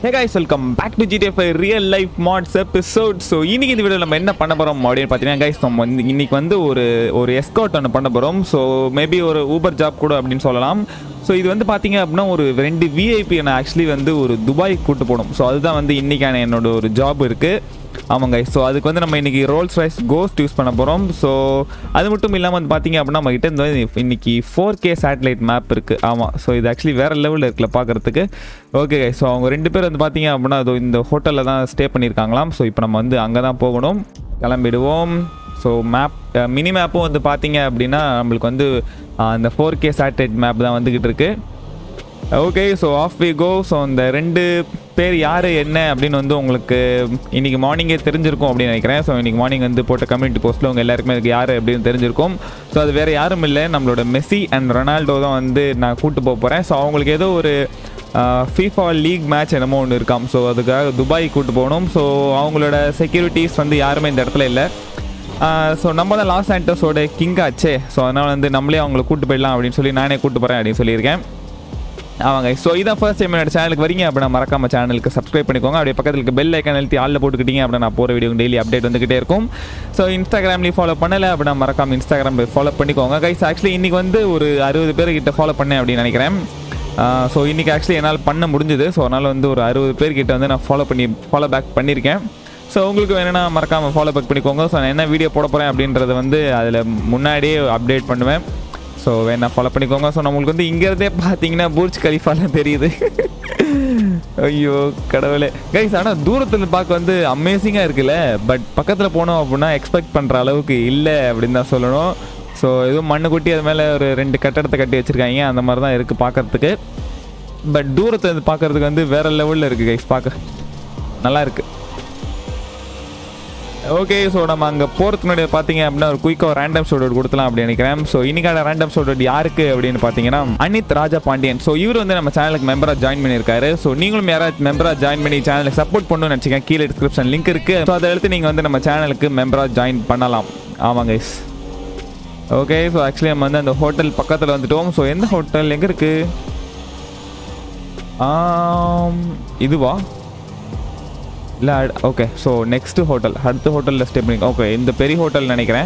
hey guys welcome back to GTF real life mods episode so இன்னைக்கு இந்த video நம்ம என்ன பண்ண போகிறோம் அப்படின்னு பார்த்தீங்கன்னா கைஸ் நம்ம வந்து இன்னைக்கு வந்து ஒரு ஒரு எஸ்காட் ஒன்று பண்ண போகிறோம் ஸோ மேபி ஒரு ஊபர் ஜாப் கூட அப்படின்னு சொல்லலாம் ஸோ இது வந்து பார்த்தீங்க அப்படின்னா ஒரு ரெண்டு விஐபி நான் ஆக்சுவலி வந்து ஒரு துபாய்க்கு கூட்டு போகணும் ஸோ அதுதான் வந்து இன்னைக்கான என்னோட ஒரு ஜாப் இருக்குது ஆமாங்க ஸோ அதுக்கு வந்து நம்ம இன்னைக்கு ரோல்ஸ் ரைஸ் கோஸ்ட் யூஸ் பண்ண போகிறோம் ஸோ அது மட்டும் இல்லாமல் வந்து பார்த்தீங்க அப்படின்னா நம்ம கிட்ட இந்த இன்னைக்கு ஃபோர் கே சேட்டலைட் மேப் இருக்குது ஆமாம் ஸோ இது ஆக்சுவலி வேறு லெவலில் இருக்குல்ல பார்க்குறதுக்கு ஓகே ஸோ அவங்க ரெண்டு பேர் வந்து பார்த்தீங்க அப்படின்னா அது இந்த ஹோட்டலில் தான் ஸ்டே பண்ணியிருக்காங்களாம் ஸோ இப்போ நம்ம வந்து அங்கே தான் போகணும் கிளம்பிடுவோம் ஸோ மேப் மினி மேப்பும் வந்து பார்த்தீங்க அப்படின்னா நம்மளுக்கு வந்து அஹ், அந்த ஃபோர் கே சேட்டலைட் மேப் தான் வந்துக்கிட்டு இருக்குது okay so off we go so அந்த ரெண்டு பேர் யார் என்ன அப்படின்னு வந்து உங்களுக்கு இன்னைக்கு மார்னிங்கே தெரிஞ்சிருக்கும் அப்படின்னு நினைக்கிறேன் ஸோ இன்னைக்கு மார்னிங் வந்து போட்ட கம்யூனிட்டி போஸ்ட்டில் உங்கள் எல்லாருக்குமே அதுக்கு யார் அப்படின்னு தெரிஞ்சிருக்கும் ஸோ அது வேறு யாரும் இல்லை நம்மளோட மெஸ்ஸி அண்ட் ரொனால்டோ தான் வந்து நான் கூட்டு போக போகிறேன் ஸோ அவங்களுக்கு ஏதோ ஒரு ஃபீஃபா லீக் மேட்ச் என்னமோ ஒன்று இருக்காம் ஸோ அதுக்காக துபாய் கூட்டு போகணும் ஸோ அவங்களோட செக்யூரிட்டிஸ் வந்து யாருமே இந்த இடத்துல இல்லை ஸோ நம்ம தான் லாஸ் ஆண்டோஸோட கிங் ஆச்சே ஸோ அதனால் வந்து நம்மளே அவங்கள கூட்டு போயிடலாம் அப்படின்னு சொல்லி நானே கூட்டு போகிறேன் அப்படின்னு சொல்லியிருக்கேன் ஆமாங்க ஸோ இதான் ஃபர்ஸ்ட் டைம் என்னோட சேனலுக்கு வரீங்க அப்படின்னா மறக்காம சேனலுக்கு சப்ஸ்கிரைப் பண்ணிக்கோங்க அப்படியே பக்கத்தில் இருக்க பெல் ஐக்கன் அழுத்தி ஆளில் போட்டுக்கிட்டீங்க அப்படின்னா நான் போகிற வீடியோ டெய்லி அப்டேட் வந்துகிட்டே இருக்கும் ஸோ இன்ஸ்டாகிராம்லேயும் ஃபாலோ பண்ணலை அப்படின்னா மறக்காம இன்ஸ்டாகிராம் ஃபாலோ பண்ணிக்கோங்க கைஸ் ஆக்சுவலி இன்றைக்கி வந்து ஒரு அறுபது பேர்கிட்ட ஃபாலோ பண்ணேன் அப்படின்னு நினைக்கிறேன் ஸோ இன்றைக்கி ஆக்சுவலி என்னால் பண்ண முடிஞ்சுது ஸோ அதனால் வந்து ஒரு அறுபது பேர்கிட்ட வந்து நான் ஃபாலோ பண்ணி ஃபாலோ பேக் பண்ணியிருக்கேன் ஸோ உங்களுக்கு வேணும்னா மறக்காமல் ஃபாலோ பேக் பண்ணிக்கோங்க ஸோ நான் என்ன வீடியோ போட போகிறேன் அப்படின்றத வந்து அதில் முன்னாடியே அப்டேட் பண்ணுவேன் ஸோ வேணா ஃபாலோ பண்ணிக்கோங்க ஸோ நம்மளுக்கு வந்து இங்கேருந்தே பார்த்தீங்கன்னா பூர்ஜ் கலிஃபாலாம் தெரியுது ஐயோ கடவுளே கைஸ் ஆனால் தூரத்தில் பார்க்க வந்து அமேசிங்காக இருக்குல்ல பட் பக்கத்தில் போனோம் அப்படின்னா எக்ஸ்பெக்ட் பண்ணுற அளவுக்கு இல்லை அப்படின்னு தான் சொல்லணும் ஸோ எதுவும் மண்ணு கொட்டி அது மேலே ஒரு ரெண்டு கட்டடத்தை கட்டி வச்சுருக்காங்க அந்த மாதிரி தான் இருக்குது பார்க்கறதுக்கு பட் தூரத்தில் இருந்து பார்க்கறதுக்கு வந்து வேறு லெவலில் இருக்குது கைஸ் பார்க்க நல்லா இருக்குது ஓகே ஸோ நம்ம அங்கே போகிறதுக்கு முன்னாடி பார்த்தீங்க அப்படின்னா ஒரு குயிக்காக ரேண்டம் ஷோட் கொடுக்கலாம் அப்படின்னு நினைக்கிறேன் ஸோ இன்னைக்கான ரேண்டம் ஷோட் யாருக்கு அப்படின்னு பார்த்தீங்கன்னா அனித் ராஜா பாண்டியன் ஸோ இவர் வந்து நம்ம சேனலுக்கு மெம்பராக ஜாயின் பண்ணியிருக்காரு ஸோ நீங்களும் யாராவது மெம்பராக ஜாயின் பண்ணி சேனலுக்கு சப்போர்ட் பண்ணணும்னு நினச்சிங்க கீழே டிஸ்கிரிப்ஷன் லிங்க் இருக்குது ஸோ அதை எடுத்து நீங்கள் வந்து நம்ம சேனலுக்கு மெம்பராக ஜாயின் பண்ணலாம் ஆமாம் கைஸ் ஓகே ஸோ ஆக்சுவலி நம்ம வந்து அந்த ஹோட்டல் பக்கத்தில் வந்துட்டோம் ஸோ எந்த ஹோட்டல் எங்கே இருக்குது இதுவா இல்லை ஓகே ஸோ நெக்ஸ்ட் ஹோட்டல் அடுத்த ஹோட்டலில் ஸ்டே பண்ணி ஓகே இந்த பெரிய ஹோட்டல் நினைக்கிறேன்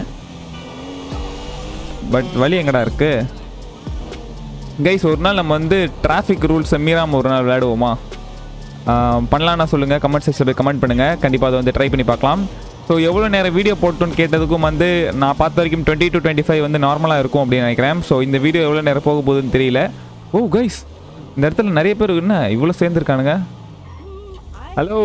பட் வழி எங்கடா இருக்கு கைஸ் ஒரு நாள் நம்ம வந்து டிராஃபிக் ரூல்ஸை மீறாமல் ஒரு நாள் விளையாடுவோமா ஆஹ் பண்ணலாம்னா சொல்லுங்கள் கமெண்ட் செக்ஷனில் போய் கமெண்ட் பண்ணுங்கள் கண்டிப்பாக அதை வந்து ட்ரை பண்ணி பார்க்கலாம் ஸோ எவ்வளோ நேரம் வீடியோ போட்டோன்னு கேட்டதுக்கும் வந்து நான் பார்த்த வரைக்கும் டுவெண்ட்டி டு டுவெண்ட்டி ஃபைவ் வந்து நார்மலாக இருக்கும் அப்படின்னு நினைக்கிறேன் ஸோ இந்த வீடியோ எவ்வளோ நேரம் போக போகுதுன்னு தெரியல ஓ கைஸ் இந்த இடத்துல நிறைய பேர் என்ன இவ்வளோ சேர்ந்துருக்கானுங்க hello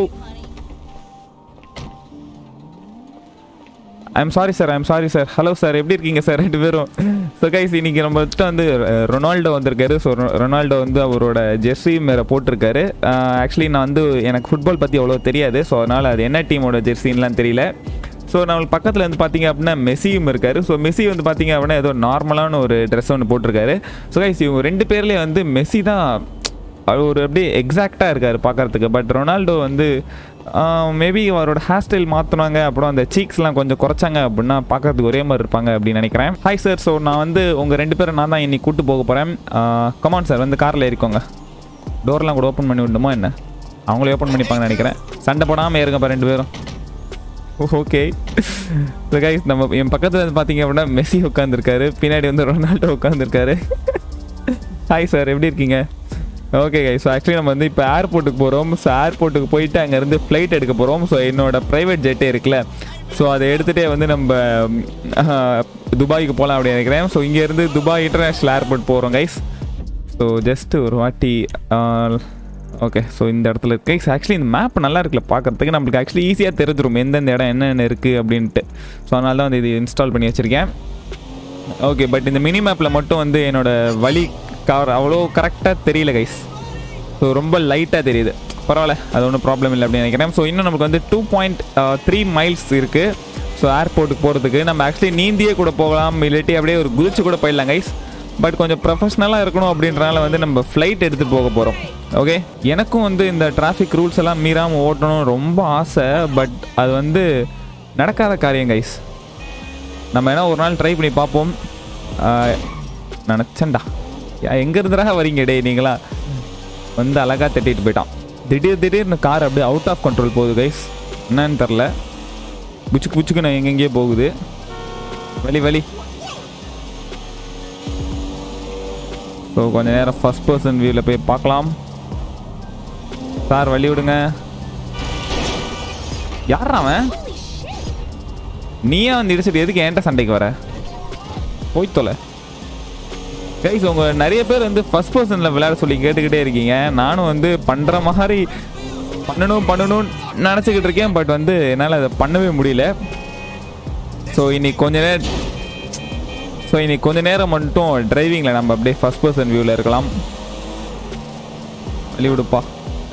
I'm sorry sir I'm sorry sir hello sir எப்படி இருக்கீங்க சார் ரெண்டு பேரும் ஸோ கைஸ் இன்னைக்கு நம்ம கிட்ட வந்து அஹ், ரொனால்டோ வந்திருக்காரு ஸோ ரொனால்டோ வந்து அவரோட ஜெர்சி மேலே போட்டிருக்காரு ஆக்சுவலி நான் வந்து எனக்கு ஃபுட்பால் பற்றி அவ்வளோ தெரியாது ஸோ அதனால் அது என்ன டீமோட ஜெர்சின்லாம் தெரியல ஸோ நம்மளுக்கு பக்கத்தில் வந்து பார்த்தீங்க அப்படின்னா மெஸ்ஸியும் இருக்காரு ஸோ மெஸ்ஸி வந்து பார்த்தீங்க அப்படின்னா ஏதோ நார்மலான ஒரு ட்ரெஸ் ஒன்று போட்டிருக்காரு ஸோ கைஸ் இவங்க ரெண்டு பேர்லேயே வந்து மெஸ்ஸி தான் அவர் ஒரு அப்படியே எக்ஸாக்டாக இருக்கார் பார்க்கறதுக்கு பட் ரொனால்டோ வந்து மேபி அவரோட ஹேர் ஸ்டைல் மாற்றினாங்க அப்புறம் அந்த சீக்ஸ்லாம் கொஞ்சம் குறைச்சாங்க அப்படின்னா பார்க்கறதுக்கு ஒரே மாதிரி இருப்பாங்க அப்படின்னு நினைக்கிறேன் ஹாய் சார் ஸோ நான் வந்து உங்கள் ரெண்டு பேரும் நான் தான் இன்னைக்கு கூட்டு போக போகிறேன் கமான் சார் வந்து காரில் ஏறிக்கோங்க டோர்லாம் கூட ஓப்பன் பண்ணி விடணுமா என்ன அவங்களே ஓப்பன் பண்ணிப்பாங்கன்னு நினைக்கிறேன் சண்டை போடாமல் ஏறுங்கப்பா ரெண்டு பேரும் ஓகே ஸோ கைஸ் நம்ம என் பக்கத்தில் வந்து பார்த்தீங்க அப்படின்னா மெஸ்ஸி உட்காந்துருக்காரு பின்னாடி வந்து ரொனால்டோ உட்காந்துருக்காரு ஹாய் சார் எப்படி இருக்கீங்க ஓகே கை ஸோ ஆக்சுவலி நம்ம வந்து இப்போ ஏர்போர்ட்டுக்கு போகிறோம் ஸோ ஏர்போர்ட்டுக்கு போயிட்டு அங்கேருந்து ஃப்ளைட் எடுக்க போகிறோம் ஸோ என்னோட ப்ரைவேட் ஜெட்டே இருக்குல்ல ஸோ அதை எடுத்துகிட்டே வந்து நம்ம ஆஹ், துபாய்க்கு போகலாம் அப்படின்னு நினைக்கிறேன் ஸோ இங்கேருந்து துபாய் இன்டர்நேஷ்னல் ஏர்போர்ட் போகிறோம் கைஸ் ஸோ ஜஸ்ட் ஒரு வாட்டி ஓகே ஸோ இந்த இடத்துல இருக்கு கைஸ் ஆக்சுவலி இந்த மேப் நல்லா இருக்குல்ல பார்க்கறதுக்கு நம்மளுக்கு ஆக்சுவலி ஈஸியாக தெரிஞ்சிரும் எந்தெந்த இடம் என்னென்ன இருக்குது அப்படின்ட்டு ஸோ அதனால தான் வந்து இது இன்ஸ்டால் பண்ணி வச்சுருக்கேன் ஓகே பட் இந்த மினி மேப்பில் மட்டும் வந்து என்னோட வழி கவர் அவ்வளோ கரெக்டாக தெரியல கைஸ் ஸோ ரொம்ப லைட்டாக தெரியுது பரவாயில்ல அது ஒன்றும் ப்ராப்ளம் இல்லை அப்படின்னு நினைக்கிறேன் ஸோ இன்னும் நமக்கு வந்து டூ பாயிண்ட் த்ரீ மைல்ஸ் இருக்குது ஸோ ஏர்போர்ட்டுக்கு போகிறதுக்கு நம்ம ஆக்சுவலி நீந்தியே கூட போகலாம் இல்லாட்டி அப்படியே ஒரு குதிச்சு கூட போயிடலாம் கைஸ் பட் கொஞ்சம் ப்ரொஃபஷ்னலாக இருக்கணும் அப்படின்றனால வந்து நம்ம ஃப்ளைட் எடுத்துகிட்டு போக போகிறோம் ஓகே எனக்கும் வந்து இந்த டிராஃபிக் ரூல்ஸ் எல்லாம் மீறாமல் ஓட்டணும் ரொம்ப ஆசை பட் அது வந்து நடக்காத காரியம் கைஸ் நம்ம வேணா ஒரு நாள் ட்ரை பண்ணி பார்ப்போம் ஆஹ், நினச்சேன்டா எங்கே இருந்துடா வரீங்க டே நீங்களா வந்து அழகாக தட்டிட்டு போயிட்டான் திடீர் திடீர்னு கார் அப்படியே அவுட் ஆஃப் கண்ட்ரோல் போகுது கைஸ் என்னன்னு தெரில புச்சுக்கு புச்சுக்கு நான் எங்கெங்கேயோ போகுது வலி வலி ஸோ கொஞ்ச நேரம் ஃபர்ஸ்ட் பர்சன் வியூவில் போய் பார்க்கலாம் சார் வழி விடுங்க யாரா அவன் நீயே வந்து இடிச்சிட்டு எதுக்கு என்கிட்ட சண்டைக்கு வர போய் தொலை கைஸ் உங்க நிறைய பேர் வந்து ஃபர்ஸ்ட் பர்சனில் விளையாட சொல்லி கேட்டுக்கிட்டே இருக்கீங்க நானும் வந்து பண்ணுற மாதிரி பண்ணணும் பண்ணணும்னு நினச்சிக்கிட்டு இருக்கேன் பட் வந்து என்னால் அதை பண்ணவே முடியல ஸோ இன்னைக்கு கொஞ்ச நேரம் ஸோ இன்னைக்கு கொஞ்ச நேரம் மட்டும் டிரைவிங்கில் நம்ம அப்படியே ஃபர்ஸ்ட் பர்சன் வியூவில் இருக்கலாம் வழி விடுப்பா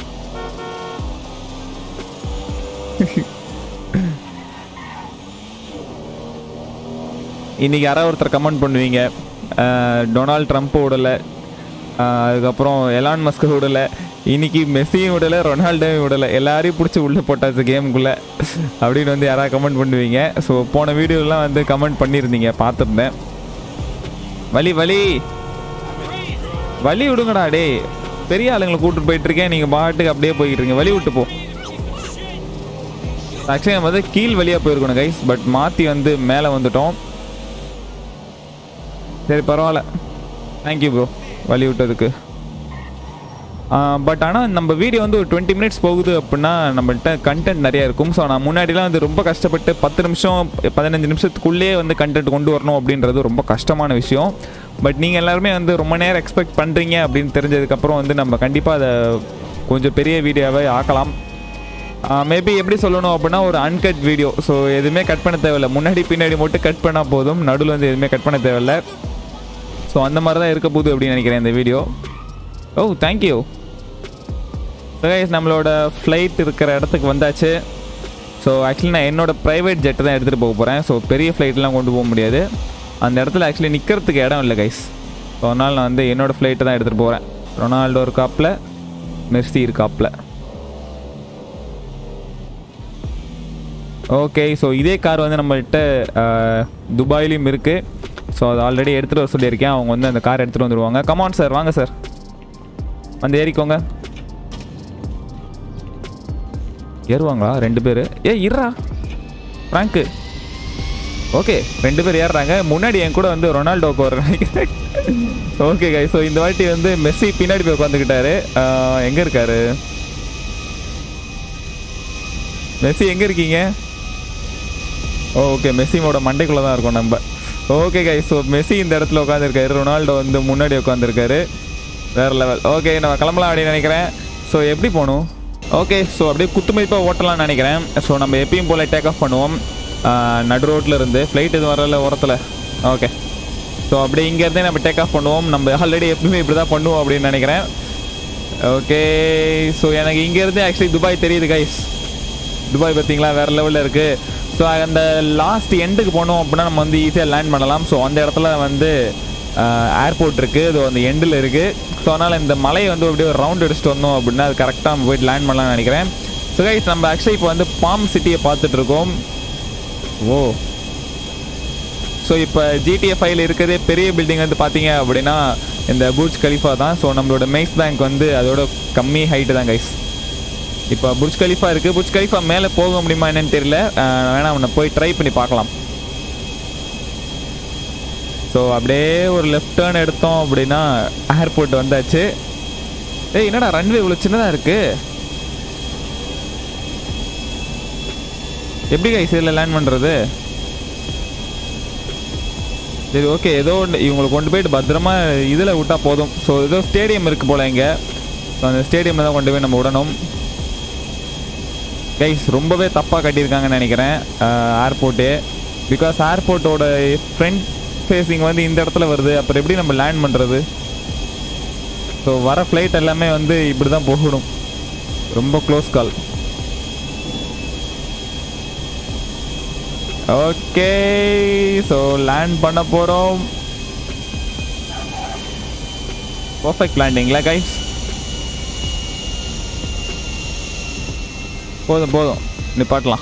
இன்னைக்கு யாராவது ஒருத்தர் கமெண்ட் பண்ணுவீங்க அஹ், டொனால்ட் ட்ரம்ப் விடலை அஹ், அதுக்கப்புறம் எலான் மஸ்க் விடலை இன்னைக்கு மெஸ்ஸியும் விடலை ரொனால்டோவும் விடலை எல்லாரையும் பிடிச்சி உள்ளே போட்டாச்சு கேமுக்குள்ளே அப்படின்னு வந்து யாராவது கமெண்ட் பண்ணுவீங்க ஸோ போன வீடியோலாம் வந்து கமெண்ட் பண்ணியிருந்தீங்க பார்த்துருந்தேன் வலி வலி வலி விடுங்கடா டேய் பெரிய ஆளுங்களை கூப்பிட்டு போயிட்டு இருக்கேன் நீங்கள் பாட்டுக்கு அப்படியே போய்கிட்டு இருக்கீங்க வழி விட்டு போ ஆக்சுவலி நம்ம வந்து கீழ் வழியாக போயிருக்கணும் கைஸ் பட் மாற்றி வந்து மேலே வந்துட்டோம் சரி பரவாயில்ல தேங்க்யூ ப்ரோ வழி விட்டதுக்கு பட் ஆனால் நம்ம வீடியோ வந்து ஒரு டுவெண்ட்டி மினிட்ஸ் போகுது அப்படின்னா நம்மள்ட்ட கண்டென்ட் நிறையா இருக்கும் ஸோ நான் முன்னாடிலாம் வந்து ரொம்ப கஷ்டப்பட்டு பத்து நிமிஷம் பதினஞ்சு நிமிஷத்துக்குள்ளேயே வந்து கண்டென்ட் கொண்டு வரணும் அப்படின்றது ரொம்ப கஷ்டமான விஷயம் பட் நீங்கள் எல்லாருமே வந்து ரொம்ப நேரம் எக்ஸ்பெக்ட் பண்ணுறீங்க அப்படின்னு தெரிஞ்சதுக்கப்புறம் வந்து நம்ம கண்டிப்பாக அதை கொஞ்சம் பெரிய வீடியோவை ஆக்கலாம் மேபி எப்படி சொல்லணும் அப்படின்னா ஒரு அன்கட் வீடியோ ஸோ எதுவுமே கட் பண்ண தேவையில்ல முன்னாடி பின்னாடி மட்டும் கட் பண்ணால் போதும் நடுவில் வந்து எதுவுமே கட் பண்ண தேவையில்ல ஸோ அந்த மாதிரி தான் இருக்க போகுது அப்படின்னு நினைக்கிறேன் இந்த வீடியோ ஓ தேங்க்யூ கைஸ் நம்மளோட ஃப்ளைட் இருக்கிற இடத்துக்கு வந்தாச்சு ஸோ ஆக்சுவலி நான் என்னோட ப்ரைவேட் ஜெட்டை தான் எடுத்துகிட்டு போக போகிறேன் ஸோ பெரிய ஃப்ளைட்லாம் கொண்டு போக முடியாது அந்த இடத்துல ஆக்சுவலி நிற்கிறதுக்கு இடம் இல்லை கைஸ் ஸோ அதனால் நான் வந்து என்னோட ஃப்ளைட்டை தான் எடுத்துகிட்டு போகிறேன் ரொனால்டோ இருக்காப்பில் மெர்சி இருக்காப்பில் ஓகே ஸோ இதே கார் வந்து நம்மள்கிட்ட துபாயிலையும் இருக்குது ஸோ அது ஆல்ரெடி எடுத்துகிட்டு வர சொல்லியிருக்கேன் அவங்க வந்து அந்த கார் எடுத்துகிட்டு வந்துடுவாங்க கமான் சார் வாங்க சார் வந்து ஏறிக்கோங்க ஏறுவாங்களா ரெண்டு பேர் ஏ இருறா ஃப்ராங்க்கு ஓகே ரெண்டு பேர் ஏறுறாங்க முன்னாடி என் கூட வந்து ரொனால்டோக்கு வர நினைக்கிறேன் ஓகே கை ஸோ இந்த வாட்டி வந்து மெஸ்ஸி பின்னாடி போய் உட்காந்துக்கிட்டாரு எங்கே இருக்காரு மெஸ்ஸி எங்கே இருக்கீங்க ஓகே மெஸ்ஸியோட மண்டைக்குள்ளே தான் இருக்கோம் நம்ம ஓகே கை ஸோ மெஸ்ஸி இந்த இடத்துல உட்காந்துருக்காரு ரொனால்டோ வந்து முன்னாடி உட்காந்துருக்காரு வேற லெவல் ஓகே நம்ம கிளம்பலாம் அப்படின்னு நினைக்கிறேன் ஸோ எப்படி போகணும் ஓகே ஸோ அப்படியே குத்துமதிப்பாக ஓட்டலாம்னு நினைக்கிறேன் ஸோ நம்ம எப்பயும் போல் டேக் ஆஃப் பண்ணுவோம் ஆஹ், நடு ரோட்டில் இருந்து ஃப்ளைட் எதுவும் வரல ஓரத்தில் ஓகே ஸோ அப்படியே இங்கேருந்தே நம்ம டேக் ஆஃப் பண்ணுவோம் நம்ம ஆல்ரெடி எப்பவுமே இப்படி தான் பண்ணுவோம் அப்படின்னு நினைக்கிறேன் ஓகே ஸோ எனக்கு இங்கேருந்து ஆக்சுவலி துபாய் தெரியுது கைஸ் துபாய் பார்த்தீங்களா வேறு லெவலில் இருக்குது ஸோ அந்த லாஸ்ட் எண்டுக்கு போனோம் அப்படின்னா நம்ம வந்து ஈஸியாக லேண்ட் பண்ணலாம் ஸோ அந்த இடத்துல வந்து ஏர்போர்ட் இருக்குது அது அந்த எண்டில் இருக்குது ஸோ அதனால் இந்த மலையை வந்து அப்படியே ஒரு ரவுண்ட் அடிச்சுட்டு வந்தோம் அப்படின்னா அது கரெக்டாக நம்ம போயிட்டு லேண்ட் பண்ணலாம்னு நினைக்கிறேன் ஸோ கைஸ் நம்ம ஆக்சுவலி இப்போ வந்து பாம் சிட்டியை பார்த்துட்டு இருக்கோம் ஓ ஸோ இப்போ ஜிடிஎஃப் ஃபைல் இருக்கிறதே பெரிய பில்டிங் வந்து பார்த்தீங்க அப்படின்னா இந்த புர்ஜ் கலிஃபா தான் ஸோ நம்மளோட மெய்ஸ் பேங்க் வந்து அதோட கம்மி ஹைட்டு தான் கைஸ் இப்போ புர்ஜ் கலிஃபா இருக்குது புர்ஜ் கலிஃபா மேலே போக முடியுமா என்னன்னு தெரியல அஹ் வேணா அவனை போய் ட்ரை பண்ணி பார்க்கலாம் ஸோ அப்படியே ஒரு லெஃப்ட் டேர்ன் எடுத்தோம் அப்படின்னா ஏர்போர்ட் வந்தாச்சு ஏய் என்னடா ரன்வே இவ்வளோ சின்னதாக இருக்கு எப்படி கைஸ் இதில் லேண்ட் பண்ணுறது சரி ஓகே ஏதோ ஒன்று இவங்களை கொண்டு போயிட்டு பத்திரமா இதில் விட்டா போதும் ஸோ ஏதோ ஸ்டேடியம் இருக்கு போல இங்கே ஸோ அந்த ஸ்டேடியமில் தான் கொண்டு போய் நம்ம விடணும் கைஸ் ரொம்பவே தப்பாக கட்டியிருக்காங்கன்னு நினைக்கிறேன் ஏர்போர்ட்டு பிகாஸ் ஏர்போர்ட்டோட ஃப்ரண்ட் ஃபேஸிங் வந்து இந்த இடத்துல வருது அப்புறம் எப்படி நம்ம லேண்ட் பண்ணுறது ஸோ வர ஃப்ளைட் எல்லாமே வந்து இப்படி தான் போகணும் ரொம்ப close call okay so land பண்ண போகிறோம் பர்ஃபெக்ட் லேண்டிங்களா கைஸ் போதும் போதும் நிப்பாட்டலாம்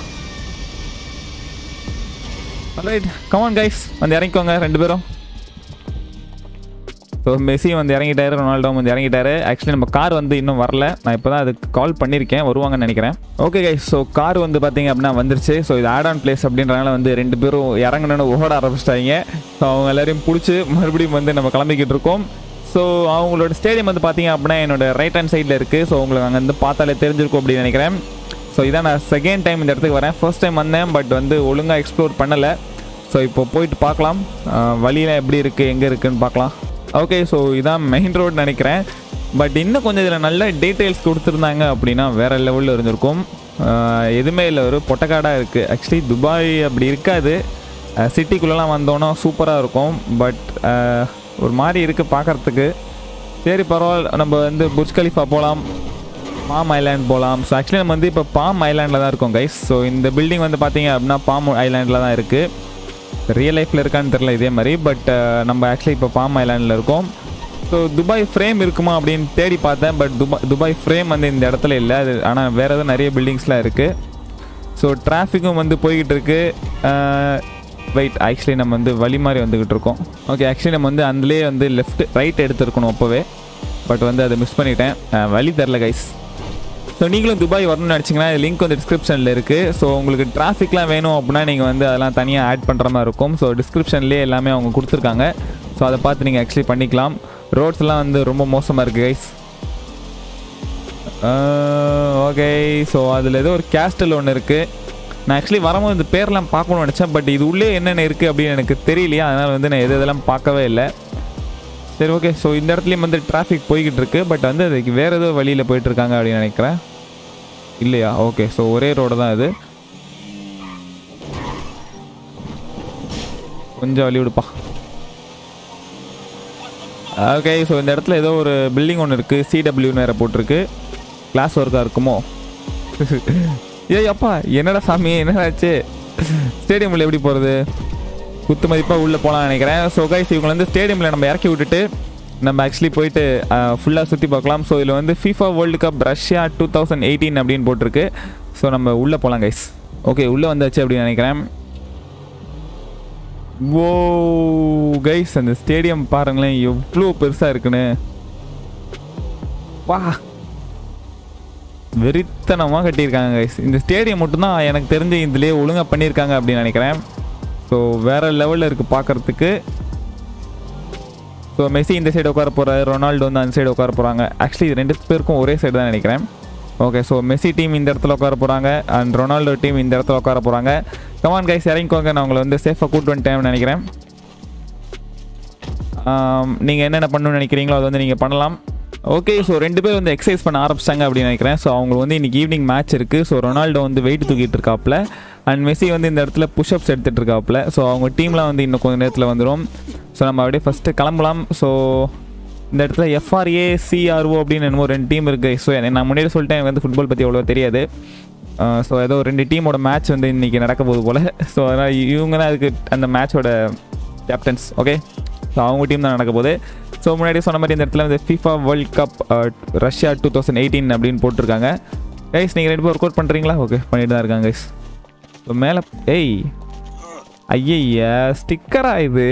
ரைட் கமான் கைஸ் வந்து இறங்கிக்கோங்க ரெண்டு பேரும் ஸோ மெஸ்ஸி வந்து இறங்கிட்டாரு ரொனால்டோ வந்து இறங்கிட்டாரு ஆக்சுவலி நம்ம கார் வந்து இன்னும் வரல நான் இப்போ தான் அதுக்கு கால் பண்ணியிருக்கேன் வருவாங்கன்னு நினைக்கிறேன் ஓகே கைஸ் ஸோ கார் வந்து பார்த்தீங்க அப்படின்னா வந்துருச்சு ஸோ இது ஆட் ஆன் பிளேஸ் அப்படின்றனால வந்து ரெண்டு பேரும் இறங்கணும்னு ஓட ஆரம்பிச்சிட்டாங்க ஸோ அவங்க எல்லாரையும் பிடிச்சி மறுபடியும் வந்து நம்ம கிளம்பிக்கிட்டு இருக்கோம் ஸோ அவங்களோட ஸ்டேடியம் வந்து பார்த்தீங்க அப்படின்னா என்னோட ரைட் ஹேண்ட் சைடில் இருக்குது ஸோ உங்களுக்கு அங்கே வந்து பார்த்தாலே தெரிஞ்சிருக்கும் அப்படின்னு நினைக்கிறேன் ஸோ இதான் நான் செகண்ட் டைம் இந்த இடத்துக்கு வரேன் ஃபர்ஸ்ட் டைம் வந்தேன் பட் வந்து ஒழுங்காக எக்ஸ்ப்ளோர் பண்ணலை ஸோ இப்போ போயிட்டு பார்க்கலாம் வழியில் எப்படி இருக்குது எங்கே இருக்குன்னு பார்க்கலாம் ஓகே ஸோ இதான் மெயின் ரோடு நினைக்கிறேன் பட் இன்னும் கொஞ்சம் இதில் நல்ல டீட்டெயில்ஸ் கொடுத்துருந்தாங்க அப்படின்னா வேறு லெவலில் இருந்திருக்கும் ஆஹ் எதுவுமே இல்லை ஒரு பொட்டக்காடாக இருக்குது ஆக்சுவலி துபாய் அப்படி இருக்காது சிட்டிக்குள்ளெலாம் வந்தோன்னா சூப்பராக இருக்கும் பட் ஒரு மாதிரி இருக்குது பார்க்குறதுக்கு சரி பரவாயில்ல நம்ம வந்து புர்ஜ் கலிஃபா போகலாம் பாம் ஐலாண்ட் போகலாம் ஸோ ஆக்சுவலி நம்ம வந்து இப்போ பாம் ஐலாண்டில் தான் இருக்கோம் கைஸ் ஸோ இந்த பில்டிங் வந்து பார்த்தீங்க அப்படின்னா பாம் ஐலாண்டில் தான் இருக்குது ரியல் லைஃப்பில் இருக்கான்னு தெரில இதே மாதிரி பட் நம்ம ஆக்சுவலி இப்போ பாம் ஐலாண்டில் இருக்கோம் ஸோ துபாய் ஃப்ரேம் இருக்குமா அப்படின்னு தேடி பார்த்தேன் பட் துபாய் துபாய் ஃப்ரேம் வந்து இந்த இடத்துல இல்லை அது ஆனால் வேறு எதுவும் நிறைய பில்டிங்ஸ்லாம் இருக்குது ஸோ டிராஃபிக்கும் வந்து போய்கிட்டு இருக்கு வெயிட் ஆக்சுவலி நம்ம வந்து வழி மாதிரி வந்துக்கிட்டு இருக்கோம் ஓகே ஆக்சுவலி நம்ம வந்து அதுலேயே வந்து லெஃப்ட் ரைட் எடுத்துருக்கணும் அப்போவே பட் வந்து அதை மிஸ் பண்ணிட்டேன் அஹ் வழி தெரில கைஸ் ஸோ நீங்களும் துபாய் வரணும்னு நினச்சிங்கன்னா லிங்க் வந்து டிஸ்கிரிப்ஷனில் இருக்குது ஸோ உங்களுக்கு டிராஃபிக்லாம் வேணும் அப்படின்னா நீங்கள் வந்து அதெல்லாம் தனியாக ஆட் பண்ணுற மாதிரி இருக்கும் ஸோ டிஸ்கிரிப்ஷன்லேயே எல்லாமே அவங்க கொடுத்துருக்காங்க ஸோ அதை பார்த்து நீங்கள் ஆக்சுவலி பண்ணிக்கலாம் ரோட்ஸ்லாம் வந்து ரொம்ப மோசமாக இருக்குது கைஸ் ஓகே ஸோ அதில் ஏதோ ஒரு கேஸ்டல் ஒன்று இருக்குது நான் ஆக்சுவலி வரும்போது இந்த பேர்லாம் பார்க்கணும்னு நினச்சேன் பட் இது உள்ளே என்னென்ன இருக்குது அப்படின்னு எனக்கு தெரியலையா அதனால் வந்து நான் எது இதெல்லாம் பார்க்கவே இல்லை சரி ஓகே ஸோ இந்த இடத்துலையும் வந்து டிராஃபிக் போய்கிட்டு இருக்கு பட் வந்து அதுக்கு வேறு ஏதோ வழியில் போயிட்டு இருக்காங்க அப்படின்னு நினைக்கிறேன் இல்லையா ஓகே ஸோ ஒரே ரோடு தான் இது கொஞ்சம் வழி விடுப்பா ஓகே ஸோ இந்த இடத்துல ஏதோ ஒரு பில்டிங் ஒன்று இருக்குது சிடபிள்யூன்னு வேறு போட்டிருக்கு கிளாஸ் ஒர்க்காக இருக்குமோ ஏய் அப்பா என்னடா சாமி என்னடாச்சு ஸ்டேடியமில் எப்படி போகிறது குத்து மதிப்பாக உள்ளே போகலாம்னு நினைக்கிறேன் ஸோ கைஸ் இவங்களை வந்து ஸ்டேடியமில் நம்ம இறக்கி விட்டுட்டு நம்ம ஆக்சுவலி போயிட்டு ஃபுல்லாக சுற்றி பார்க்கலாம் ஸோ இதில் வந்து FIFA world cup Russia two thousand eighteen அப்படின்னு போட்டிருக்கு ஸோ நம்ம உள்ளே போகலாம் கைஸ் ஓகே உள்ளே வந்தாச்சு அப்படின்னு நினைக்கிறேன் ஓ கைஸ் அந்த ஸ்டேடியம் பாருங்களேன் எவ்வளோ பெருசாக இருக்குன்னு வா வெறித்தனமாக கட்டியிருக்காங்க கைஸ் இந்த ஸ்டேடியம் மட்டும்தான் எனக்கு தெரிஞ்சு இதுலேயே ஒழுங்காக பண்ணியிருக்காங்க அப்படின்னு நினைக்கிறேன் ஸோ வேறு லெவலில் இருக்குது பார்க்குறதுக்கு ஸோ மெஸ்ஸி இந்த சைடு உட்கார போகிறாரு ரொனால்டோ வந்து அந்த சைடு உட்கார போகிறாங்க ஆக்சுவலி இது ரெண்டு பேருக்கும் ஒரே சைடு தான் நினைக்கிறேன் ஓகே ஸோ மெஸ்ஸி டீம் இந்த இடத்துல உட்கார போகிறாங்க அண்ட் ரொனால்டோ டீம் இந்த இடத்துல உட்கார போகிறாங்க கமான் கைஸ் இறங்கிக்கோங்க நான் உங்களை வந்து சேஃபாக கூட்டு வந்துட்டேன் நினைக்கிறேன் நீங்கள் என்னென்ன பண்ணணும்னு நினைக்கிறீங்களோ அதை வந்து நீங்கள் பண்ணலாம் ஓகே ஸோ ரெண்டு பேர் வந்து எக்ஸசைஸ் பண்ண ஆரம்பிச்சிட்டாங்க அப்படின்னு நினைக்கிறேன் ஸோ அவங்களுக்கு வந்து இன்றைக்கி ஈவினிங் மேட்ச் இருக்குது ஸோ ரொனால்டோ வந்து வெயிட் தூக்கிட்டு இருக்காப்புல அண்ட் மெஸ்ஸி வந்து இந்த இடத்துல புஷ்அப்ஸ் எடுத்துகிட்டு இருக்காப்புல ஸோ அவங்க டீம்லாம் வந்து இன்னும் கொஞ்சம் நேரத்தில் வந்துடும் ஸோ நம்ம அப்படியே ஃபஸ்ட்டு கிளம்பலாம் ஸோ இந்த இடத்துல எஃப்ஆர்ஏ சிஆர்ஓ அப்படின்னு என்னமோ ரெண்டு டீம் இருக்குது ஸோ நான் முன்னாடி சொல்லிட்டேன் எனக்கு வந்து ஃபுட்பால் பற்றி அவ்வளோ தெரியாது ஸோ ஏதோ ரெண்டு டீமோட மேட்ச் வந்து இன்றைக்கி நடக்க போகுது போல் ஸோ அதனால் இவங்க தான் அதுக்கு அந்த மேட்சோட கேப்டன்ஸ் ஓகே ஸோ அவங்க டீம் தான் நடக்க போகுது ஸோ முன்னாடி சொன்ன மாதிரி இந்த இடத்துல வந்து FIFA world cup Russia two thousand eighteen அப்படின்னு போட்டிருக்காங்க கைஸ் நீங்கள் ரெண்டு பேர் ஒர்க் அவுட் பண்ணுறீங்களா ஓகே பண்ணிட்டு தான் இருக்காங்க கைஸ் ஸோ மேலே ஏய் ஐயய்யா ஸ்டிக்கரா இது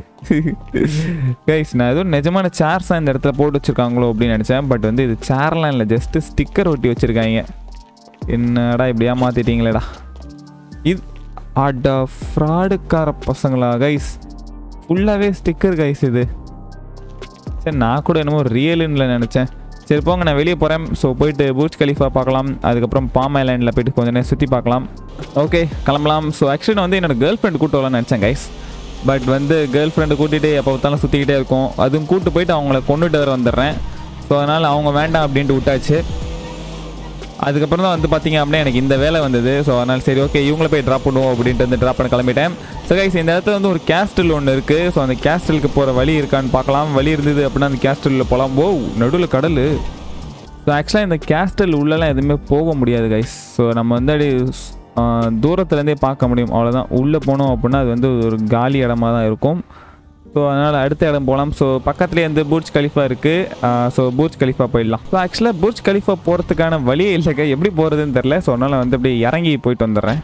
கைஸ் நான் ஏதோ நிஜமான சேர்ஸாக இந்த இடத்துல போட்டு வச்சுருக்காங்களோ அப்படின்னு நினச்சேன் பட் வந்து இது சேர்லாம் இல்லை ஜஸ்ட்டு ஸ்டிக்கர் ஒட்டி வச்சுருக்காங்க என்னடா இப்படி ஏமாத்திட்டீங்களேடா இது அட ஃப்ராடுக்கார பசங்களா கைஸ் ஃபுல்லாகவே ஸ்டிக்கர் கைஸ் இது சரி நான் கூட என்னமோ ரியலுன்னு நினச்சேன் சரி போங்க நான் வெளியே போகிறேன் ஸோ போயிட்டு பூஜ் கலிஃபா பார்க்கலாம் அதுக்கப்புறம் பாம் ஐலாண்டில் போயிட்டு கொஞ்ச நேரம் சுற்றி பார்க்கலாம் ஓகே கிளம்பலாம் ஸோ ஆக்சுவலி நான் வந்து என்னோட கேர்ள் ஃப்ரெண்டு கூட்டு வரலாம்னு நினச்சேன் கைஸ் பட் வந்து கேர்ள் ஃப்ரெண்டு கூட்டிகிட்டு எப்போ பார்த்தாலும் சுற்றிக்கிட்டே இருக்கும் அதுவும் கூட்டு போயிட்டு அவங்கள கொண்டுட்டு வர வந்துடுறேன் ஸோ அதனால் அவங்க வேண்டாம் அப்படின்ட்டு விட்டாச்சு அதுக்கப்புறம் தான் வந்து பார்த்தீங்க அப்படின்னா எனக்கு இந்த வேலை வந்தது ஸோ அதனால் சரி ஓகே இவங்கள போய் ட்ராப் பண்ணுவோம் அப்படின்ட்டு வந்து ட்ராப் பண்ண கிளம்பிட்டேன் ஸோ கைஸ் இந்த இடத்துல வந்து ஒரு கேஸ்டில் ஒன்று இருக்குது ஸோ அந்த கேஸ்டிலுக்கு போகிற வழி இருக்கான்னு பார்க்கலாம் வழி இருந்தது அப்படின்னா அந்த கேஸ்டிலில் போகலாம் ஓ நடுவில் கடல் ஸோ ஆக்சுவலாக இந்த கேஸ்டல் உள்ளெல்லாம் எதுவுமே போக முடியாது கைஸ் ஸோ நம்ம வந்து அப்படி தூரத்துலேருந்தே பார்க்க முடியும் அவ்வளோதான் உள்ளே போனோம் அப்படின்னா அது வந்து ஒரு காலி இடமா தான் இருக்கும் ஸோ அதனால் அடுத்த இடம் போகலாம் ஸோ பக்கத்துலேயே வந்து பூர்ஜ் கலிஃபா இருக்குது ஸோ பூர்ஜ் கலிஃபா போயிடலாம் ஸோ ஆக்சுவலாக பூர்ஜ் கலிஃபா போகிறதுக்கான வழியே இல்லைங்க எப்படி போகிறதுன்னு தெரில ஸோ அதனால் வந்து அப்படியே இறங்கி போயிட்டு வந்துடுறேன்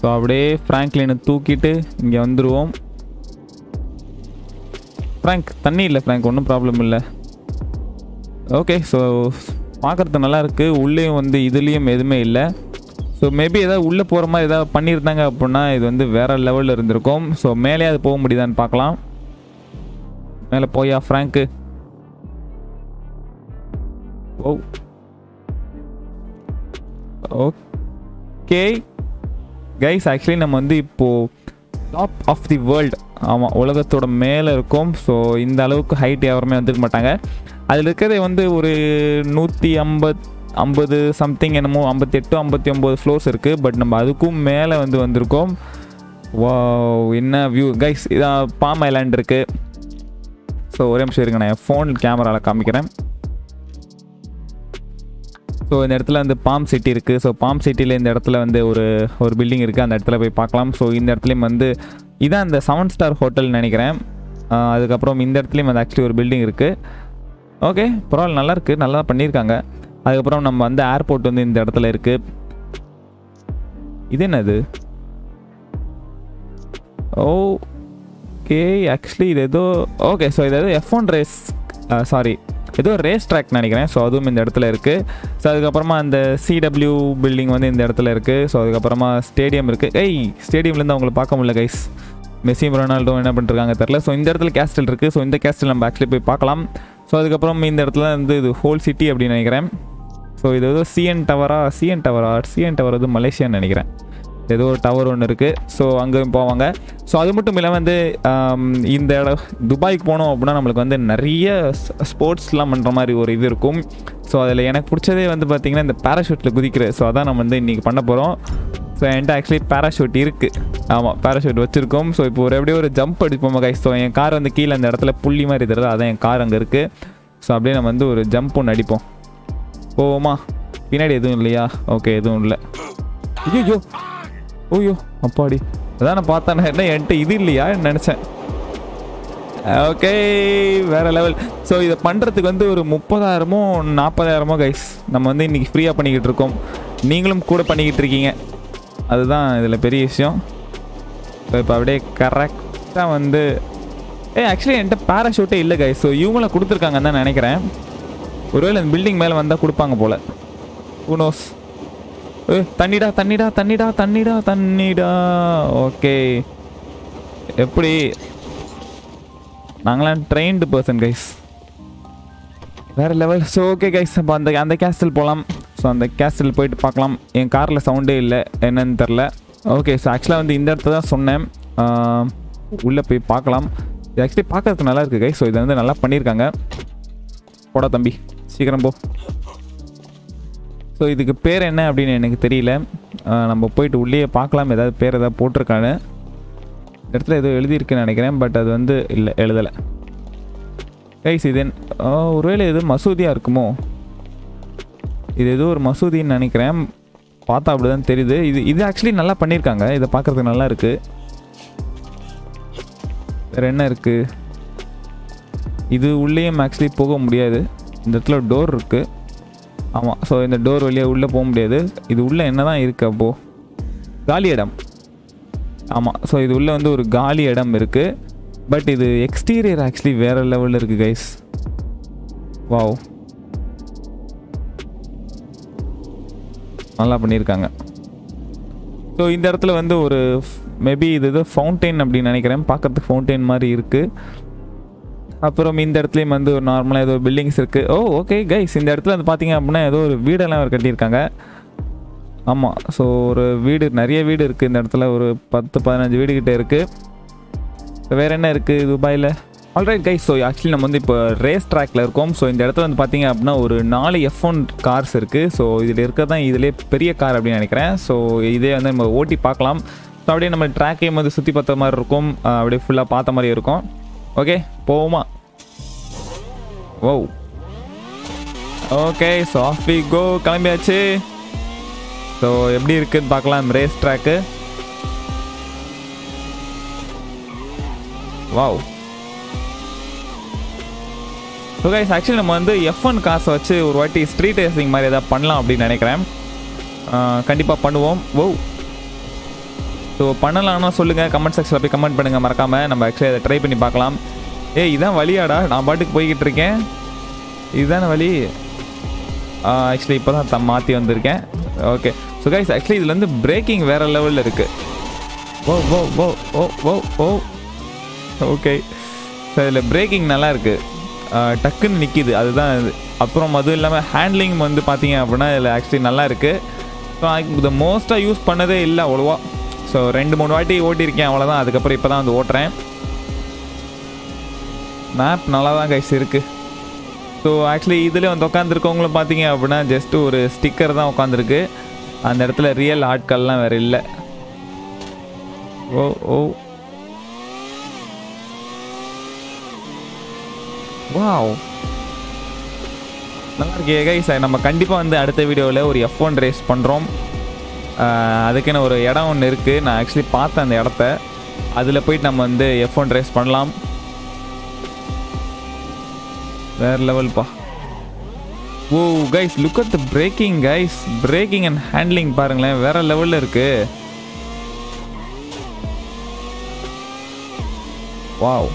ஸோ அப்படியே ஃப்ராங்க்லினை தூக்கிட்டு இங்கே வந்துடுவோம் ஃப்ராங்க் தண்ணி இல்லை ஃப்ராங்க் ஒன்றும் ப்ராப்ளம் இல்லை ஓகே ஸோ பார்க்குறது நல்லா இருக்கு உள்ளேயும் வந்து இதுலேயும் எதுவுமே இல்லை ஸோ மேபி ஏதாவது உள்ளே போகிற மாதிரி ஏதாவது பண்ணியிருந்தாங்க அப்படின்னா இது வந்து வேறு லெவலில் இருந்திருக்கும் ஸோ மேலே அது போக முடியுதான்னு பார்க்கலாம் மேலே போயா ஃப்ராங்க்கு ஓ ஓகே கைஸ் ஆக்சுவலி நம்ம வந்து இப்போது டாப் ஆஃப் தி வேர்ல்டு ஆமாம் உலகத்தோட மேலே இருக்கும் ஸோ இந்த அளவுக்கு ஹைட் யாருமே வந்துக்க மாட்டாங்க அதில் இருக்கிறது வந்து ஒரு நூற்றி ஐம்பத் ஐம்பது சம்திங் என்னமோ ஐம்பத்தெட்டு ஐம்பத்தி ஒம்பது ஃப்ளோர்ஸ் இருக்குது பட் நம்ம அதுக்கும் மேலே வந்து வந்திருக்கோம் வா என்ன வியூ கைஸ் இதான் பாம் ஐலாண்ட் இருக்குது ஸோ ஒரே நிமிஷம் இருங்க நான் ஃபோன் கேமராவில் காமிக்கிறேன் ஸோ இந்த இடத்துல வந்து பாம் சிட்டி இருக்குது ஸோ பாம் சிட்டியில் இந்த இடத்துல வந்து ஒரு ஒரு பில்டிங் இருக்குது அந்த இடத்துல போய் பார்க்கலாம் ஸோ இந்த இடத்துலையும் வந்து இதான் அந்த செவன் ஸ்டார் ஹோட்டல்னு நினைக்கிறேன் ஆஹ் அதுக்கப்புறம் இந்த இடத்துலையும் வந்து ஆக்சுவலி ஒரு பில்டிங் இருக்குது ஓகே பரவாயில்ல நல்லா இருக்குது நல்லா பண்ணியிருக்காங்க அதுக்கப்புறம் நம்ம வந்து ஏர்போர்ட் வந்து இந்த இடத்துல இருக்குது இது என்னது ஓகே ஆக்சுவலி இது ஏதோ ஓகே ஸோ இது ஏதோ எஃப் ஒன் ரேஸ் சாரி ஏதோ ரேஸ் ட்ராக் நினைக்கிறேன் ஸோ அதுவும் இந்த இடத்துல இருக்குது ஸோ அதுக்கப்புறமா அந்த சிடபிள்யூ பில்டிங் வந்து இந்த இடத்துல இருக்குது ஸோ அதுக்கப்புறமா ஸ்டேடியம் இருக்குது ஏய் ஸ்டேடியம்லேருந்து அவங்கள பார்க்க முடியல கைஸ் மெஸ்ஸியும் ரொனால்டோ என்ன பண்ணிருக்காங்க தெரில ஸோ இந்த இடத்துல கேஸ்டல் இருக்குது ஸோ இந்த கேஸ்டல் நம்ம ஆக்சுவலி போய் பார்க்கலாம் ஸோ அதுக்கப்புறம் இந்த இடத்துல வந்து இது ஹோல் சிட்டி அப்படின்னு நினைக்கிறேன் ஸோ இது ஏதோ சிஎன் டவரா சிஎன் டவரா சிஎன் டவர் வந்து மலேசியான்னு நினைக்கிறேன் ஏதோ ஒரு டவர் ஒன்று இருக்குது ஸோ அங்கே போவாங்க ஸோ அது மட்டும் இல்லாமல் வந்து ஆம், இந்த இடம் துபாய்க்கு போனோம் அப்படின்னா நம்மளுக்கு வந்து நிறைய ஸ்போர்ட்ஸ்லாம் பண்ணுற மாதிரி ஒரு இது இருக்கும் ஸோ அதில் எனக்கு பிடிச்சதே வந்து பார்த்திங்கன்னா இந்த பேராஷூட்டில் குதிக்கிற ஸோ அதான் நம்ம வந்து இன்றைக்கி பண்ண போகிறோம் ஸோ என்கிட்ட ஆக்சுவலி பேராஷூட் இருக்குது ஆமாம் பேராஷூட் வச்சுருக்கோம் ஸோ இப்போ ஒரு எப்படியோ ஒரு ஜம்ப் அடிப்போம் கைஸ் ஸோ என் கார் வந்து கீழே அந்த இடத்துல புள்ளி மாதிரி தெரியுது அதான் என் கார் அங்கே இருக்குது ஸோ அப்படியே நம்ம வந்து ஒரு ஜம்ப் ஒன்று அடிப்போம் போவோமா பின்னாடி எதுவும் இல்லையா ஓகே எதுவும் இல்லை ஐயோ ஓய்யோ அப்பாடி அதான் நான் பார்த்தேன் நான் என்ன என்கிட்ட இது இல்லையா நினச்சேன் ஓகே வேற லெவல் ஸோ இதை பண்ணுறதுக்கு வந்து ஒரு முப்பதாயிரமோ நாற்பதாயிரமோ கைஸ் நம்ம வந்து இன்றைக்கி ஃப்ரீயாக பண்ணிக்கிட்டு இருக்கோம் நீங்களும் கூட பண்ணிக்கிட்டு இருக்கீங்க அதுதான் இதில் பெரிய விஷயம் ஸோ இப்போ அப்படியே கரெக்டாக வந்து ஏ ஆக்சுவலி என்கிட்ட பேராஷூட்டே இல்லை கைஸ் ஸோ இவங்கள கொடுத்துருக்காங்கன்னு தான் நினைக்கிறேன் ஒருவேளை இந்த பில்டிங் மேலே வந்தால் கொடுப்பாங்க போல் ஊனோஸ் ஏ தண்ணிடா தண்ணிடா தண்ணிடா தண்ணிடா தண்ணிடா ஓகே எப்படி நாங்களாம் ட்ரெயின்டு பர்சன் கைஸ் வேறு லெவல் ஸோ ஓகே கைஸ் அப்போ அந்த அந்த கேஸ்டல் போகலாம் ஸோ அந்த கேஸ்டல் போயிட்டு பார்க்கலாம் என் காரில் சவுண்டே இல்லை என்னன்னு தெரில ஓகே ஸோ ஆக்சுவலாக வந்து இந்த இடத்த தான் சொன்னேன் உள்ளே போய் பார்க்கலாம் இது ஆக்சுவலி பார்க்கறதுக்கு நல்லா இருக்குது கைஸ் ஸோ இதை வந்து நல்லா பண்ணியிருக்காங்க போடா தம்பி சீக்கிரம் போ ஸோ இதுக்கு பேர் என்ன அப்படின்னு எனக்கு தெரியல ஆஹ் நம்ம போயிட்டு உள்ளே பார்க்கலாம் ஏதாவது பேர் ஏதாவது போட்டிருக்கான்னு இந்த இடத்துல ஏதோ எழுதியிருக்குன்னு நினைக்கிறேன் பட் அது வந்து இல்லை எழுதலை கைஸ் இது என்ன- ஆ, ஒருவேளை இது மசூதியாக இருக்குமோ இது ஏதோ ஒரு மசூதின்னு நினைக்கிறேன் பார்த்தா அப்படி தான் தெரியுது இது இது ஆக்சுவலி நல்லா பண்ணியிருக்காங்க இதை பார்க்குறதுக்கு நல்லா இருக்குது வேறு என்ன இருக்குது இது உள்ளேயும் ஆக்சுவலி போக முடியாது இந்த இடத்துல டோர் இருக்குது ஆமாம் ஸோ இந்த டோர் வழியாக உள்ளே போக முடியாது இது உள்ளே என்ன தான் இருக்குது அப்போது காலி இடம் ஆமாம் ஸோ இது உள்ளே வந்து ஒரு காலி இடம் இருக்குது பட் இது எக்ஸ்டீரியர் ஆக்சுவலி வேறு லெவலில் இருக்குது கைஸ் வாவ் நல்லா பண்ணியிருக்காங்க ஸோ இந்த இடத்துல வந்து ஒரு மேபி இது ஏதோ ஃபவுண்டைன் அப்படின்னு நினைக்கிறேன் பார்க்கறதுக்கு ஃபவுண்டைன் மாதிரி இருக்குது அப்புறம் இந்த இடத்துலையும் வந்து ஒரு நார்மலாக ஏதோ பில்டிங்ஸ் இருக்குது ஓ ஓகே கைஸ் இந்த இடத்துல வந்து பார்த்தீங்க அப்படின்னா ஏதோ ஒரு வீடெல்லாம் அவர் கட்டியிருக்காங்க ஆமாம் ஸோ ஒரு வீடு நிறைய வீடு இருக்குது இந்த இடத்துல ஒரு பத்து பதினஞ்சு வீடு கிட்ட இருக்குது வேறு என்ன இருக்குது துபாயில் ஆல்ரைட் கைஸ் ஸோ ஆக்சுவலி நம்ம வந்து இப்போ ரேஸ் ட்ராக்ல இருக்கோம் ஸோ இந்த இடத்துல வந்து பார்த்தீங்க அப்படின்னா ஒரு நாலு எஃப் ஒன் கார்ஸ் இருக்குது ஸோ இதில் இருக்க தான் இதிலே பெரிய கார் அப்படின்னு நினைக்கிறேன் ஸோ இதே வந்து நம்ம ஓட்டி பார்க்கலாம் ஸோ அப்படியே நம்ம ட்ராக்கையும் வந்து சுற்றி பார்த்த மாதிரி இருக்கும் அஹ் அப்படியே ஃபுல்லாக பார்த்த மாதிரி இருக்கும் ஓகே போவோமா oh okay so off we go கிளம்பியாச்சு ஸோ எப்படி இருக்குன்னு பார்க்கலாம் race track wow so guys actually நம்ம வந்து எஃப் ஒன் காசை வச்சு ஒரு வாட்டி ஸ்ட்ரீட் ரேசிங் மாதிரி ஏதாவது பண்ணலாம் அப்படின்னு நினைக்கிறேன் கண்டிப்பாக பண்ணுவோம் ஓ ஸோ பண்ணலாம்னா சொல்லுங்கள் கமெண்ட் செக்ஷனில் போய் கமெண்ட் பண்ணுங்கள் மறக்காமல் நம்ம ஆக்சுவலி அதை ட்ரை பண்ணி பார்க்கலாம் ஏய் இதான் வழியாடா நான் பாட்டுக்கு போய்கிட்டு இருக்கேன் இதுதானே வழி ஆக்சுவலி இப்போ தான் த மாற்றி வந்திருக்கேன் ஓகே ஸோ கைஸ் ஆக்சுவலி இதில் வந்து பிரேக்கிங் வேறு லெவலில் இருக்குது oh oh oh oh oh oh okay so இதில் பிரேக்கிங் நல்லா இருக்குது டக்குன்னு நிற்கிது அதுதான் இது அப்புறம் அதுவும் இல்லாமல் ஹேண்ட்லிங் வந்து பார்த்தீங்க அப்படின்னா இதில் ஆக்சுவலி நல்லா இருக்குது ஸோ இதை மோஸ்ட்டாக யூஸ் பண்ணதே இல்லை அவ்வளோவா ஸோ ரெண்டு மூணு வாட்டி ஓட்டியிருக்கேன் அவ்வளோதான் அதுக்கப்புறம் இப்போ தான் வந்து ஓட்டுறேன் மேப் நல்லா தான் கைஸ் இருக்குது ஸோ ஆக்சுவலி இதில் வந்து உட்காந்துருக்கவங்களும் பார்த்தீங்க அப்படின்னா ஜஸ்ட் ஒரு ஸ்டிக்கர் தான் உட்காந்துருக்கு அந்த இடத்துல ரியல் ஆட்கள்லாம் வேறு இல்லை ஓ ஓ வாவ் நல்லா இருக்கே கைஸ் நம்ம கண்டிப்பாக வந்து அடுத்த வீடியோவில் ஒரு எஃப் ஒன் ரேஸ் பண்ணுறோம் அதுக்குன்னு ஒரு இடம் ஒன்று இருக்குது நான் ஆக்சுவலி பார்த்தேன் அந்த இடத்த அதில் போயிட்டு நம்ம வந்து எஃப் ஒன் ரேஸ் பண்ணலாம் வேற லெவல்ப்பா oh guys look at the braking guys braking and handling பாருங்களேன் வேற லெவலில் இருக்கு wow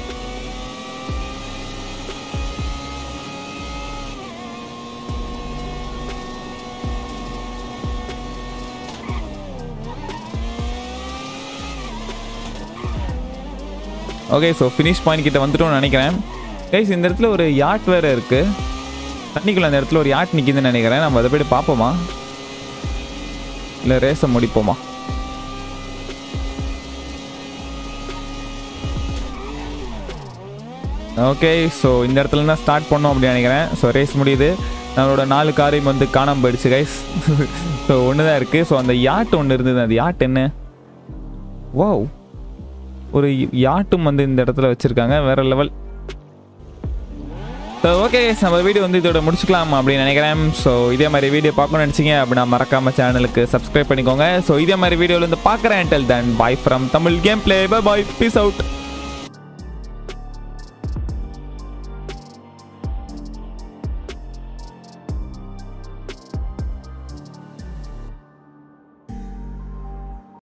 okay so finish point கிட்ட வந்துட்டோம்னு நினைக்கிறேன் கைஸ் இந்த இடத்துல ஒரு யாட் வேறு இருக்குது தண்ணிக்குள்ள அந்த இடத்துல ஒரு யாட் நிற்கிதுன்னு நினைக்கிறேன் நம்ம அதை போய்ட்டு பார்ப்போமா இல்லை ரேஸை முடிப்போமா ஓகே ஸோ இந்த இடத்துல தான் ஸ்டார்ட் பண்ணோம் அப்படின்னு நினைக்கிறேன் ஸோ ரேஸ் முடியுது நம்மளோட நாலு காரையும் வந்து காணாமல் போயிடுச்சு கைஸ் ஸோ ஒன்று தான் இருக்குது ஸோ அந்த யாட் ஒன்று இருந்தது அந்த யாட் என்ன வாவ் ஒரு யாட்டும் வந்து இந்த இடத்துல வச்சுருக்காங்க வேற லெவல் ஸோ ஓகே நம்ம வீடியோ வந்து இதோட முடிச்சுக்கலாம் அப்படின்னு நினைக்கிறேன் ஸோ இதே மாதிரி வீடியோ பார்க்கணும்னு நினச்சிங்க அப்படின்னா மறக்காம சேனலுக்கு சப்ஸ்கிரைப் பண்ணிக்கோங்க ஸோ இதே மாதிரி வீடியோவில் வந்து பார்க்குறேன் till then bye from Tamil game play bye peace out